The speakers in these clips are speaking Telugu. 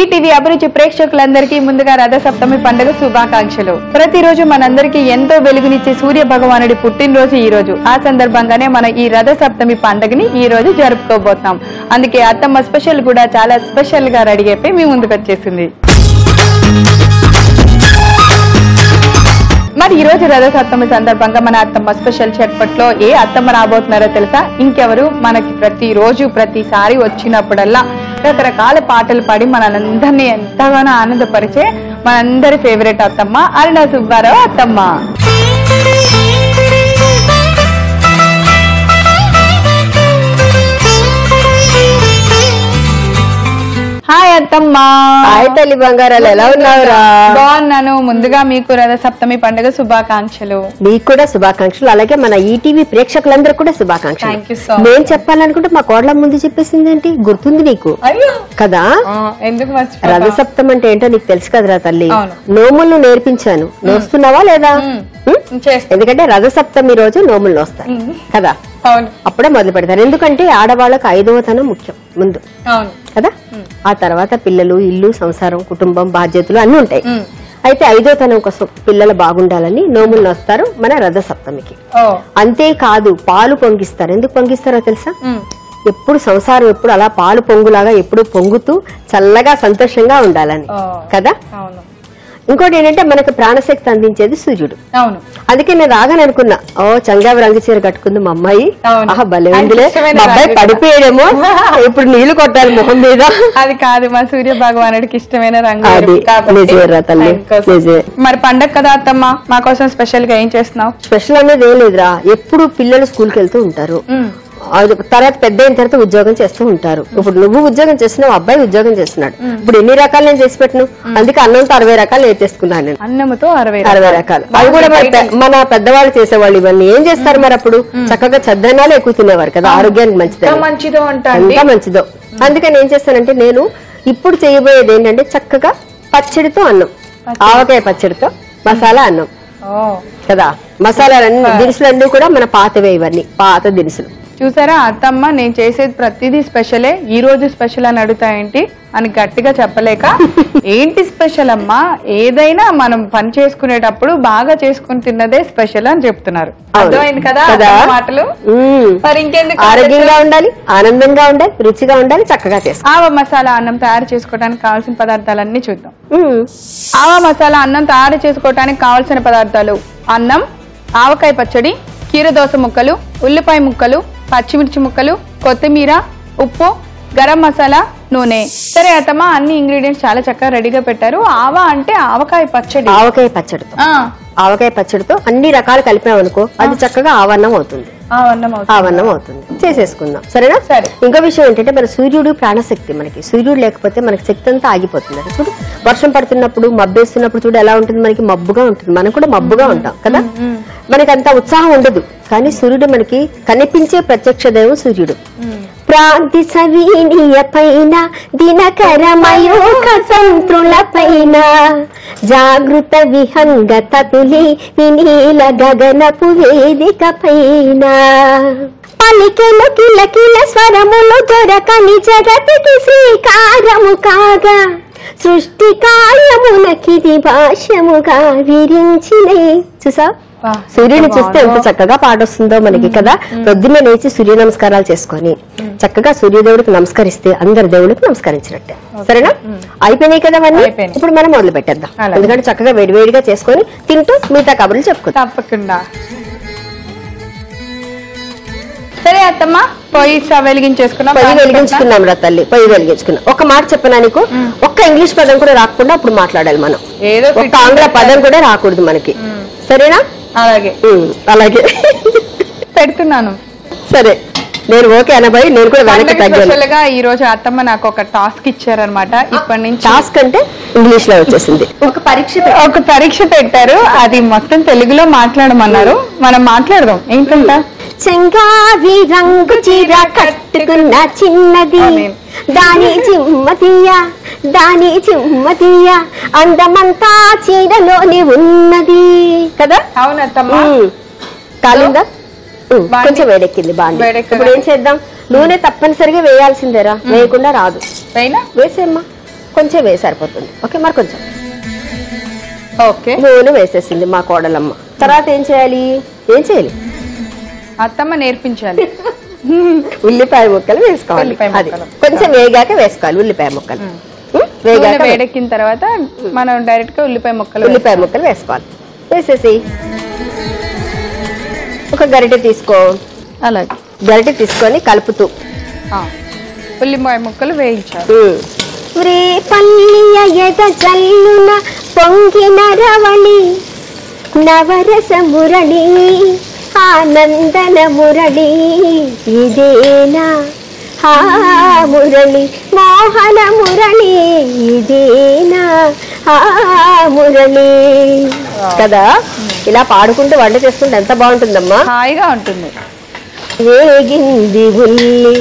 ఈటీవీ అభిరుచి ప్రేక్షకులందరికీ ముందుగా రథ సప్తమి పండుగ శుభాకాంక్షలు ప్రతిరోజు మనందరికీ ఎంతో వెలుగునిచ్చే సూర్య భగవానుడి పుట్టినరోజు ఈ రోజు ఆ సందర్భంగానే మనం ఈ రథ సప్తమి పండుగని ఈ రోజు జరుపుకోబోతున్నాం అందుకే అత్తమ్మ స్పెషల్ కూడా చాలా స్పెషల్ గా రెడీ అయిపోయి మీ ముందుకు వచ్చేసింది మరి ఈ రోజు రథ సప్తమి సందర్భంగా మన అత్తమ్మ స్పెషల్ చట్పట్లో ఏ అత్తమ్మ రాబోతున్నారో తెలుసా ఇంకెవరు మనకి ప్రతి రోజు ప్రతిసారి వచ్చినప్పుడల్లా రకరకాల పాటలు పాడి మనందరినీ ఎంతగానో ఆనందపరిచే మనందరి ఫేవరెట్ అత్తమ్మ అరుణ సుబ్బారావు అత్తమ్మ హాయ్ అత్తమ్మ హాయ్ తల్లి బంగారాలు ఎలా ఉన్నావురా బాగున్నాను ముందుగా మీకు రథ సప్తమి పండుగ శుభాకాంక్షలు మీకు కూడా శుభాకాంక్షలు అలాగే మన ఈటీవీ ప్రేక్షకులందరూ కూడా శుభాకాంక్షలు Thank you so much. నేను చెప్పాలనుకుంటే మా కోడల ముందు చెప్పేసింది ఏంటి గుర్తుంది నీకు అయ్యో కదా ఆ, ఎందుకు మర్చిపోతా రథసప్తం అంటే ఏంటో నీకు తెలుసు కదరా తల్లి అవును. నోములు నేర్పించాను నోస్తున్నావా లేదా మ్మ్. మ్మ్? చేస్తా ఎందుకంటే రథసప్తమి రోజు నోములు నోస్తారు కదా అవును అప్పుడే మొదలు పెడతారు ఎందుకంటే ఆడవాళ్ళకు ఐదవతనం ముఖ్యం ముందు అవును కదా ఆ తర్వాత పిల్లలు ఇల్లు సంసారం కుటుంబం బాధ్యతలు అన్ని ఉంటాయి మ్మ్. అయితే ఐదో తనం కోసం పిల్లలు బాగుండాలని నోములు వస్తారు మన రథ సప్తమికి ఓ అంతేకాదు పాలు పొంగిస్తారు ఎందుకు పొంగిస్తారో తెలుసా మ్మ్. ఎప్పుడు సంసారం ఎప్పుడు అలా పాలు పొంగులాగా ఎప్పుడు పొంగుతూ చల్లగా సంతోషంగా ఉండాలని ఓ. కదా అవును ఇంకోటి ఏంటంటే మనకు ప్రాణశక్తి అందించేది సూర్యుడు అవును అందుకే నేను రాగానే అనుకున్నా ఓ చంగావి రంగు చీర కట్టుకుంది మా అమ్మాయి అవును. ఆహా భలే ఆయనకి ఉందిలే ఇష్టమైన మా అబ్బాయి రంగు పడిపోయాడేమో ఇప్పుడు నీళ్లు కొట్టాలి మొహం మీద అది కాదు మా సూర్య భగవానుడికి ఇష్టమైన రంగు అది ఎరుపు కాబట్టి నిజమేరా తల్లి, ఆయన కోసం. నిజమే. మరి పండగ కదా అత్తమ్మ మా కోసం స్పెషల్ గా ఏం చేస్తున్నావు స్పెషల్ అనేది ఏం లేదురా ఎప్పుడు పిల్లలు స్కూల్కి వెళ్తూ ఉంటారు అది తర్వాత పెద్ద అయిన తర్వాత ఉద్యోగం చేస్తూ ఉంటారు ఇప్పుడు నువ్వు ఉద్యోగం చేస్తున్నావు అబ్బాయి ఉద్యోగం చేస్తున్నాడు ఇప్పుడు ఎన్ని రకాలు నేను చేసి పెట్టను అందుకే అన్నంతో అరవై రకాలు నేర్చేసుకున్నాను నేను అన్నముతో అరవై అరవై రకాలు అవి కూడా మన పె- మన పెద్దవాళ్ళు చేసేవాళ్ళు ఇవన్నీ ఏం చేస్తారు మరి అప్పుడు చక్కగా చద్దనాలు ఎక్కువ తినేవారు కదా ఆరోగ్యానికి మంచిది ఎంత మంచిదో అంటండి ఎంత మంచిదో అందుకని ఏం చేస్తానంటే నేను ఇప్పుడు చేయబోయేది ఏంటంటే చక్కగా పచ్చడితో అన్నం ఆవకాయ పచ్చడితో మసాలా అన్నం ఓ కదా మసాలాలన్నీ దినుసులన్నీ కూడా మన పాతవే ఇవన్నీ పాత దినుసులు చూసారా అత్తమ్మ నేను చేసేది ప్రతిదీ స్పెషలే ఈ రోజు స్పెషల్ అని అడుగుతా ఏంటి అని గట్టిగా చెప్పలేక ఏంటి స్పెషల్ అమ్మా ఏదైనా మనం పని చేసుకునేటప్పుడు బాగా చేసుకుని తిన్నదే స్పెషల్ అని చెప్తున్నారు అర్థమైంది కదా కదా? అత్తమ్మ మాటలు మ్మ్. మరి ఇంకెందుకు ఆరోగ్యంగా ఉండాలి ఆనందంగా ఉండాలి రుచిగా ఉండాలి చక్కగా చేసుకో ఆవ మసాలా అన్నం తయారు చేసుకోవడానికి కావాల్సిన పదార్థాలన్నీ చూద్దాం మ్మ్. ఆవ మసాలా అన్నం తయారు చేసుకోవడానికి కావాల్సిన పదార్థాలు అన్నం ఆవకాయ పచ్చడి కీరదోస ముక్కలు ఉల్లిపాయ ముక్కలు పచ్చిమిర్చి ముక్కలు కొత్తిమీర ఉప్పు గరం మసాలా నూనె సరే అత్తమ్మ అన్ని ఇంగ్రీడియంట్స్ చాలా చక్కగా రెడీగా పెట్టారు ఆవ అంటే ఆవకాయ పచ్చడి ఆవకాయ పచ్చడితో ఆ, ఆవకాయ పచ్చడితో అన్ని రకాలు కలిపామనుకో అది చక్కగా ఆవన్నం అవుతుంది ఆవన్నం అవుతుంది. ఆవన్నం అవుతుంది చేసేసుకుందాం సరేనా సరే. ఇంకో విషయం ఏంటంటే మన సూర్యుడు ప్రాణశక్తి మనకి సూర్యుడు లేకపోతే మనకి శక్తి అంతా ఆగిపోతుంది అది చూడు వర్షం పడుతున్నప్పుడు మబ్బేస్తున్నప్పుడు చూడు ఎలా ఉంటుంది మనకి మబ్బుగా ఉంటుంది మనం కూడా మబ్బుగా ఉంటాం కదా మనకి అంత ఉత్సాహం ఉండదు కానీ సూర్యుడు మనకి కనిపించే ప్రత్యక్ష దైవం సూర్యుడు ప్రాంతి సవీనీయ పైన దినకరమయోక సంత్రుల పైన జాగృత విహంగత తులి వినీల గగనపు వేదిక పైన పలికెను కిలకిల స్వరములు దొరకని జగతికి శ్రీకారము కాగా సృష్టి కాయమునకిది భాష్యముగా విరించినే చూసా వా, సూర్యుని చూస్తే ఎంత చక్కగా పాటొస్తుందో మనకి కదా పొద్దున్నే లేచి సూర్య నమస్కారాలు చేసుకొని చక్కగా సూర్యదేవుడికి నమస్కరిస్తే అందరి దేవుడికి నమస్కరించినట్టే సరేనా అయిపోయినాయి కదా అవన్నీ అయిపోయినాయి. ఇప్పుడు మనం మొదలు పెట్టేద్దాం అలాగే. ఎందుకంటే చక్కగా వేడివేడిగా చేసుకొని తింటూ మిగతా కబుర్లు చెప్పుకుందాం తప్పకుండా సరే అత్తమ్మ పొయ్యి స్టవ్ వెలిగించేసుకున్నాం పొయ్యి వెలిగించుకున్నాం రా తల్లి పొయ్యి వెలిగించుకున్నాం ఒక మాట చెప్పనా నీకు ఒక్క ఇంగ్లీష్ పదం కూడా రాకుండా అప్పుడు మాట్లాడాలి మనం ఏదో ఒక్క ఆంగ్ల పదం కూడా రాకూడదు మనకి సరేనా అలాగే ఉమ్, అలాగే పెడుతున్నాను సరే నేను ఓకే అనబాయి నేను కూడా వెనక్కి పండగ తగ్గాను స్పెషల్ గా ఈ రోజు అత్తమ్మ నాకు ఒక టాస్క్ ఇచ్చారనమాట ఇప్పటి నుంచి టాస్క్ అంటే ఇంగ్లీష్ లో వచ్చేసింది ఒక పరీక్ష ఒక పరీక్ష పెట్టారు అది మొత్తం తెలుగులో మాట్లాడమన్నారు మనం మాట్లాడదాం ఏంటంట చెంగావి రంగు చీర కట్టుకున్న చిన్నది ఆమేన్. దాని చిమ్మతియ దాని చిమ్మతియ అందమంతా చీరలోనే ఉన్నది కదా అవునత్తమ్మ ఉమ్. కాలిందా ఉమ్, బాండి. కొంచెం వేడెక్కింది బాండి వేడెక్కిందా? ఇప్పుడు ఏం చేద్దాం నూనె తప్పనిసరిగా వేయాల్సిందేరా వేయకుండా రాదు పైన వేసేమ్మా కొంచెం వేసి సరిపోతుంది ఓకే మరి కొంచెం ఓకే నూనె వేసేసింది మా కోడలమ్మ తర్వాత ఏం చేయాలి ఏం చేయాలి అత్తమ్మ నేర్పించాలి ఉల్లిపాయ ముక్కలు వేసుకోవాలి ఉల్లిపాయ అది ముక్కలు. కొంచెం వేగాక వేసుకోవాలి ఉల్లిపాయ ముక్కలు ఉం? నూనె వేగాక వే- వేడెక్కిన తర్వాత మనం డైరెక్ట్ గా ఉల్లిపాయ ముక్కలు ఉల్లిపాయ ముక్కలు వేసుకోవాలి వేసేసి ఒక గరిటె తీసుకో వేస్తాం. అలాగే గరిటె తీసుకొని కలుపుతూ ఆ. ఉల్లిపాయ ముక్కలు వేయించాలి ఉం. ఉరే పల్లియ ఎద జల్లున పొంగిన రవళి నవరస మురళి ఆనందన మురళి ఇదేనా హా మురళి మోహన మురళి ఇదేనా హా మురళి కదా ఇలా పాడుకుంటూ వంట చేసుకుంటే ఎంత బాగుంటుందమ్మా హాయిగా ఉంటుంది వేగింది ఉల్లి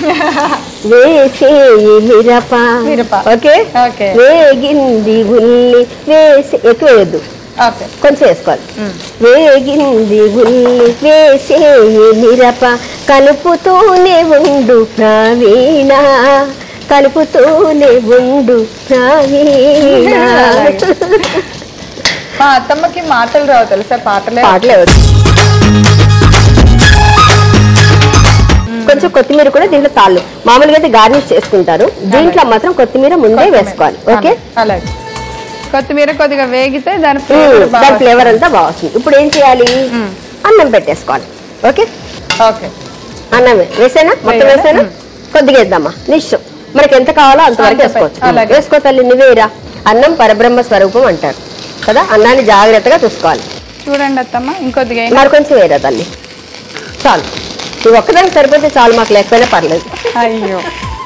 వేసేయి మిరప మిరప. Okay okay. వేగింది ఉల్లి వేసి ఎక్కువ వేయద్దు ఓకే కొంచెం వేసుకోవాలి వేగింది ఉల్లి వేసేయి మిరప కలుపుతూనే ఉండు ప్రవీణ కలుపుతూనే ఉండు ప్రవీణ అలాగే. మా అత్తమ్మకి మాటలు రావు తెలుసా పాటలే పాటలే వద్దు. కొంచెం కొత్తిమీర కూడా దీంట్లో తాళ్ళు మామూలుగా అయితే గార్నిష్ చేసుకుంటారు దీంట్లో మాత్రం కొత్తిమీర ముందే వేసుకోవాలి ఓకే అలాగే కొత్తిమీర కొద్దిగా వేగితే దాని ఉమ్, ఫ్లేవర్ బాగా దాని ఫ్లేవర్ అంతా బాగా వస్తుంది ఇప్పుడు ఏం చేయాలి మ్మ్. అన్నం పెట్టేసుకోవాలి ఓకే ఓకే అన్నం వేసేనా మొత్తం వేయాలా? వేసేనా మ్మ్. కొద్దిగా వేద్దామా నిశ్చయం మనకి ఎంత కావాలో అంతవరకు అంత వేసుకోవచ్చు అలాగే. వేసుకో తల్లి నువ్వేరా అన్నం పరబ్రహ్మ స్వరూపం అంటారు కదా అన్నాన్ని జాగ్రత్తగా చూసుకోవాలి చూడండి అత్తమ్మ ఇంకొద్దిగా అయినా. మరి కొంచెం వేరా తల్లి చాలు ఇవి ఒక్కదానికి సరిపోతే చాలు మాకు లేకపోయినా పర్లేదు అయ్యో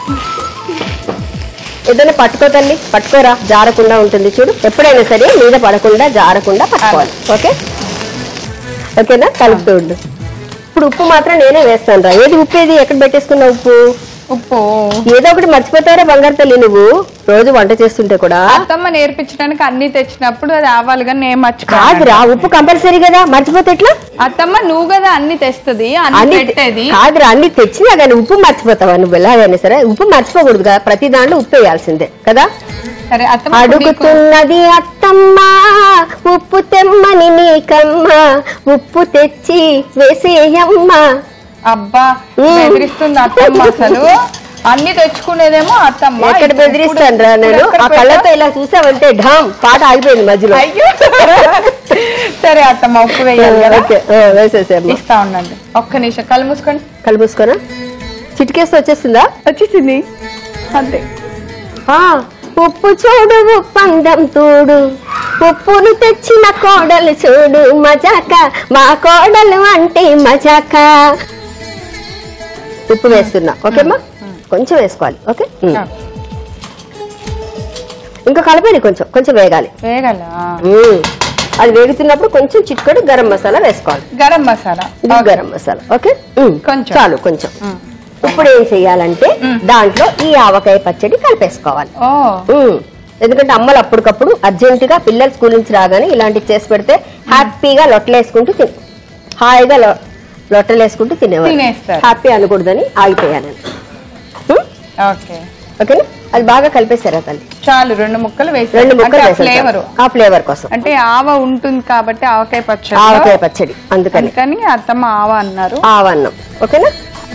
ఏదైనా పట్టుకో తల్లి పట్టుకోరా జారకుండా ఉంటుంది చూడు ఎప్పుడైనా సరే మీద పడకుండా జారకుండా పట్టుకోవాలి ఓకే ఓకేనా కలుపుతూ ఉండు ఇప్పుడు ఉప్పు మాత్రం నేనే వేస్తాను రా ఏది ఉప్పు ఏది ఎక్కడ పెట్టేసుకున్నావు ఉప్పు ఉప్పు ఏదో ఒకటి మర్చిపోతారా బంగారు తల్లి నువ్వు రోజు వంట చేస్తుంటే కూడా అత్తమ్మ నేర్పించడానికి అన్ని తెచ్చినప్పుడు అది ఆవాలి కానీ నేను మర్చిపోయాను కాదురా ఉప్పు కంపల్సరీ కదా మర్చిపోతే ఎట్లా అత్తమ్మ నువ్వు కదా అన్ని తెస్తుంది అన్ని అన్ని పెట్టేది కాదురా అన్ని తెచ్చినా కానీ ఉప్పు మర్చిపోతావా నువ్వు ఎలాగైనా సరే ఉప్పు మర్చిపోకూడదు కదా ప్రతి దాంట్లో ఉప్పు వేయాల్సిందే కదా సరే అత్తమ్మ ఇప్పుడు నీకు- అడుగుతున్నది అత్తమ్మ ఉప్పు తెమ్మని నీకమ్మ ఉప్పు తెచ్చి వేసేయమ్మ అబ్బా ఉమ్. బెదిరిస్తుంది అత్తమ్మ అసలు అన్ని తెచ్చుకునేదేమో అత్తమ్మ ఎక్కడ ఇప్పుడు- బెదిరిస్తాను రా నేను ఇప్పుడు ఆ ఎక్కడ కళ్ళతో ఇలా చూసావంటే ఢామ్ పాట ఆగిపోయింది మధ్యలో అయ్యో సరే అత్తమ్మ ఉప్పు వేయాలి కదా ఓకే ఆ, వేసేసేమ్మా ఇస్తా ఉండండి ఒక్క నిమిషం కళ్ళు మూసుకోండి కలిపేసుకోనా చిటికేస్తే వచ్చేస్తుందా వచ్చేసింది అంతే ఆ, ఉప్పు చూడు ఉప్పందం తూడు ఉప్పును తెచ్చిన కోడలు చూడు మజాక మా కోడలు అంటే మజాక ఉప్పు వేస్తున్నా ఓకేమ్మా కొంచెం వేసుకోవాలి ఓకే ఉమ్. ఇంకా కలపండి కొంచెం కొంచెం వేగాలి వేగల ఉమ్. అది వేగుతున్నప్పుడు కొంచెం చిక్కడు గరం మసాలా వేసుకోవాలి గరం మసాలా ఇది గరం మసాలా ఓకే ఉమ్. కొంచెం. చాలు కొంచెం ఉమ్. ఇప్పుడు ఏం చెయ్యాలంటే ఉమ్. దాంట్లో ఈ ఆవకాయ పచ్చడి కలిపేసుకోవాలి ఓ ఉమ్. ఎందుకంటే అమ్మలు అప్పటికప్పుడు అర్జెంట్ గా పిల్లలు స్కూల్ నుంచి రాగానే ఇలాంటివి చేసి పెడితే హ్యాపీగా లొట్టలేసుకుంటూ తిని హాయిగా లొ- లొట్టలేసుకుంటూ తినేవారు తినేస్తారు. హ్యాపీ అనకూడదని ఆగిపోయాను ఉమ్. ఓకే ఓకేనా అది బాగా కలిపేశారా తల్లి చాలు రెండు ముక్కలు వేసి రెండు ముక్కలు వేసాను ఫ్లేవర్ ఆ ఫ్లేవర్ కోసం అంటే ఆవ ఉంటుంది కాబట్టి ఆవకాయ పచ్చడి ఆవకాయ పచ్చడి అందుకని అందుకని అత్తమ్మ ఆవ అన్నారు ఆవన్నం ఓకేనా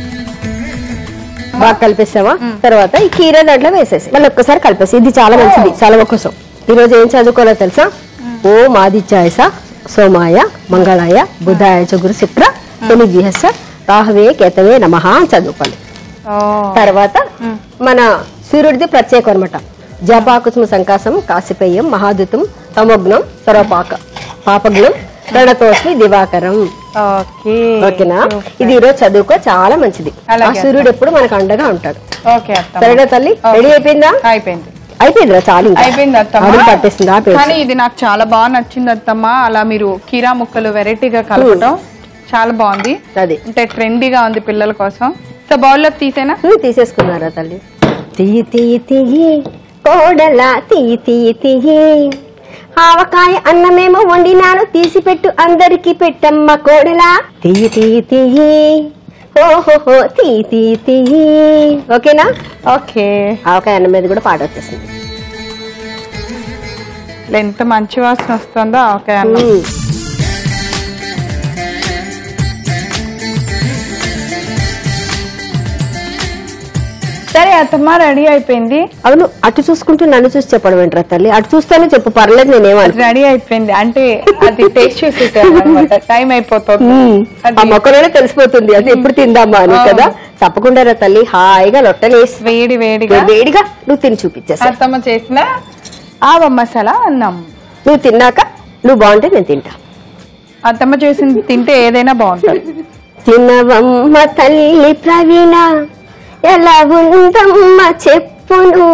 బాగా కలిపేసావా తర్వాత ఈ కీర దాంట్లో వేసేసి మళ్ళీ ఒక్కసారి కలిపేసి ఇది చాలా మంచిది చాలా కోసం ఈ రోజు ఏం చదువుకోవాలో తెలుసా ఓ మాదిత్యాయస సోమాయ మంగళాయ బుధాయ చ గురు శుక్ర శని జిహస్స రాహవే కేతవే నమః అని చదువుకోవాలి ఓ తర్వాత మన సూర్యుడిది ప్రత్యేకం అనమాట జపాకుసుమ సంకాసం కాశిపేయం మహాదుతం తమోగ్నం సర్వపాక పాపగ్నం ప్రణతోస్మి దివాకరం ఓకే ఓకేనా ఇది ఈరోజు చదువుకో చాలా మంచిది ఆ అలాగే సూర్యుడు ఎప్పుడు మనకు అండగా ఉంటాడు ఓకే అత్తమ్మ సరేనా తల్లి ఓకే. రెడీ అయిపోయిందా అయిపోయింది అయిపోయిందిరా చాలు ఇంకా. అయిపోయింది అత్తమ్మ అడుగు పట్టేసింది ఆపేసి. కానీ ఇది నాకు చాలా బాగా నచ్చింది అత్తమ్మ అలా మీరు కీరా ముక్కలు వెరైటీగా కలపటం చాలా బాగుంది అది అంటే ట్రెండీగా ఉంది పిల్లల కోసం సో బౌల్లో తీసేనా నువ్వు తీసేసుకున్నారా తల్లి తీయి తీయి తీయి కోడలా తీయి తీయి తీయి ఆవకాయ అన్నమేమో వండినాను తీసి పెట్టు అందరికి పెట్టమ్మ కోడలా తీయి తీయి తీయి ఓహోహో తీయి తీయి తీయి ఓకేనా ఓకే ఆవకాయ అన్నం మీద కూడా పాట వచ్చేసింది అసలు ఎంత మంచి వాసన వస్తుందో ఆవకాయ అన్నం ఉమ్. సరే అత్తమ్మ రెడీ అయిపోయింది అవును అటు చూసుకుంటూ నన్ను చూసి చెప్పడం ఏంట్రా తల్లి అటు చూస్తానే చెప్పు పర్లేదు నేనేమను రెడీ అయిపోయింది అంటే అది టేస్ట్ చూసేసాను అనమాట టైం అయిపోతుంది ఆ అది మొక్కలోనే తెలిసిపోతుంది అది ఎప్పుడు తిందామా అని కదా తప్పకుండా రా తల్లి హాయిగా లొట్టలేసి వేడి వేడిగా వేడిగా నువ్వు తిని చూపించేసా అత్తమ్మ చేసిన ఆవ మసాలా అన్నం నువ్వు తిన్నాక నువ్వు బాగుంటే నేను తింటా అత్తమ్మ చేసింది తింటే ఏదైనా బాగుంటుంది తినవమ్మ తల్లి ప్రవీణ ఎలా ఉందమ్మ చెప్పును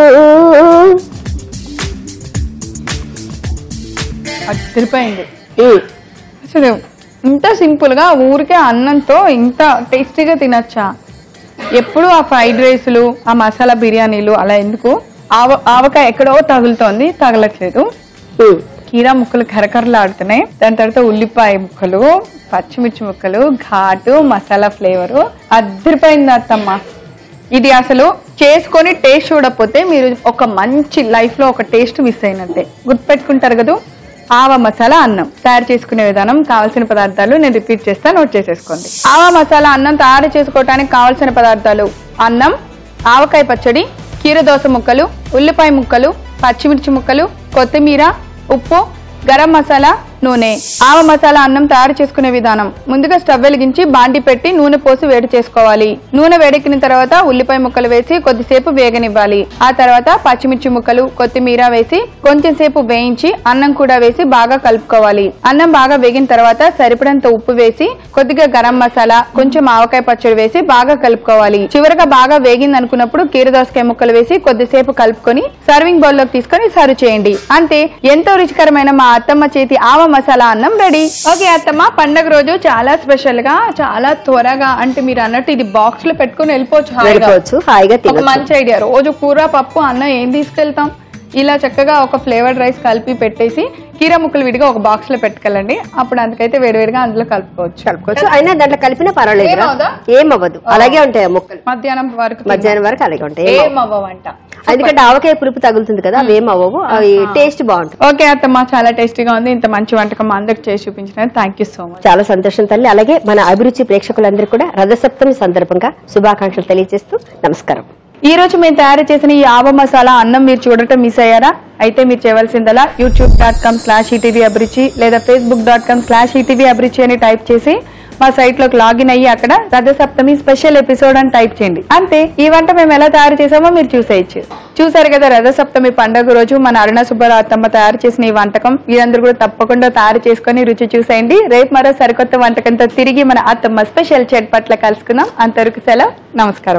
అదిరిపోయింది ఉమ్. అసలు ఇంత సింపుల్ గా ఊరికే అన్నంతో ఇంత టేస్టీగా తినచ్చా ఎప్పుడు ఆ ఫ్రైడ్ రైస్లు ఆ మసాలా బిర్యానీలు అలా ఎందుకు ఆవ ఆవకాయ ఎక్కడో తగులుతోంది తగలట్లేదు ఉమ్. కీరా ముక్కలు కరకరలాడుతున్నాయి దాని తర్వాత ఉల్లిపాయ ముక్కలు పచ్చిమిర్చి ముక్కలు ఘాటు మసాలా ఫ్లేవరు అద్దరిపోయింది అత్తమ్మ ఇది అసలు చేసుకొని టేస్ట్ చూడకపోతే మీరు ఒక మంచి లైఫ్ లో ఒక టేస్ట్ మిస్ అయినట్టే గుర్తుపెట్టుకుంటారు కదా ఆవ మసాలా అన్నం తయారు చేసుకునే విధానం కావాల్సిన పదార్థాలు నేను రిపీట్ చేస్తా నోట్ చేసేసుకోండి ఆవ మసాలా అన్నం తయారు చేసుకోవడానికి కావాల్సిన పదార్థాలు అన్నం ఆవకాయ పచ్చడి కీరదోస ముక్కలు ఉల్లిపాయ ముక్కలు పచ్చిమిర్చి ముక్కలు కొత్తిమీర ఉప్పు గరం మసాలా నూనె ఆవ మసాలా అన్నం తయారు చేసుకునే విధానం ముందుగా స్టవ్ వెలిగించి బాండి పెట్టి నూనె పోసి వేడి చేసుకోవాలి నూనె వేడెక్కిన తర్వాత ఉల్లిపాయ ముక్కలు వేసి కొద్దిసేపు వేగనివ్వాలి ఆ తర్వాత పచ్చిమిర్చి ముక్కలు కొత్తిమీర వేసి కొంచెం సేపు వేయించి అన్నం కూడా వేసి బాగా కలుపుకోవాలి అన్నం బాగా వేగిన తర్వాత సరిపడంత ఉప్పు వేసి కొద్దిగా గరం మసాలా కొంచెం ఆవకాయ పచ్చడి వేసి బాగా కలుపుకోవాలి చివరగా బాగా వేగింది అనుకున్నప్పుడు కీరదోసకాయ ముక్కలు వేసి కొద్దిసేపు కలుపుకొని సర్వింగ్ బౌల్ లోకి తీసుకొని సర్వ్ చేయండి అంతే ఎంతో రుచికరమైన మా అత్తమ్మ చేతి ఆవ మసాలా అన్నం రెడీ ఓకే అత్తమ్మ పండగ రోజు చాలా స్పెషల్ గా చాలా త్వరగా అంటే మీరు అన్నట్టు ఇది బాక్స్ లో పెట్టుకుని వెళ్ళిపోవచ్చు హాయిగా. వెళ్ళిపోవచ్చు హాయిగా ఒక తినొచ్చు మంచి ఐడియా రోజు కూర పప్పు అన్నం ఏం తీసుకెళ్తాం ఇలా చక్కగా ఒక ఫ్లేవర్డ్ రైస్ కలిపి పెట్టేసి కీర ముక్కలు విడిగా ఒక బాక్స్ లో పెట్టుకెళ్ళండి అప్పుడు అందుకైతే వేడివేడిగా అందులో కలుపుకోవచ్చు కలుపుకోవచ్చు అయినా దాంట్లో కలిపినా పర్వాలేదు ఏమవుదా? ఏమవ్వదు అలాగే ఉంటాయి ఆ ముక్కలు మధ్యాహ్నం వరకు మధ్యాహ్నం వరకు అలాగే ఉంటాయి ఏం ఏం అవ్వవంట ఎందుకంటే ఆవకాయ పులుపు తగులుతుంది కదా అవి ఏం అవ్వవు అవి టేస్ట్ బాగుంటుంది ఓకే అత్తమ్మ చాలా టేస్టీగా ఉంది ఇంత మంచి వంటకం మా అందరికి చేసి చూపించినందుకు థ్యాంక్ యూ సో మచ్ చాలా సంతోషం తల్లి అలాగే మన అభిరుచి ప్రేక్షకులందరూ కూడా రథసప్తమి సందర్భంగా శుభాకాంక్షలు తెలియజేస్తూ నమస్కారం ఈ రోజు మేము తయారు చేసిన ఈ ఆవ మసాలా అన్నం మీరు చూడటం మిస్ అయ్యారా అయితే మీరు చేయవలసిందలా YouTube dot com slash ETV Abhiruchi లేదా Facebook dot com slash ETV Abhiruchi అని టైప్ చేసి మా సైట్ లోకి లాగిన్ అయ్యి అక్కడ రథసప్తమి స్పెషల్ ఎపిసోడ్ అని టైప్ చేయండి అంతే ఈ వంట మేము ఎలా తయారు చేసామో మీరు చూసేయచ్చు చూసారు కదా రథసప్తమి పండుగ రోజు మన అరుణ సుబ్బారావు అత్తమ్మ తయారు చేసిన ఈ వంటకం మీరందరూ కూడా తప్పకుండా తయారు చేసుకొని రుచి చూసేయండి రేపు మరో సరికొత్త వంటకంతో తిరిగి మన అత్తమ్మ స్పెషల్ చెట్ పట్ల కలుసుకుందాం అంతవరకు సెలవు నమస్కారం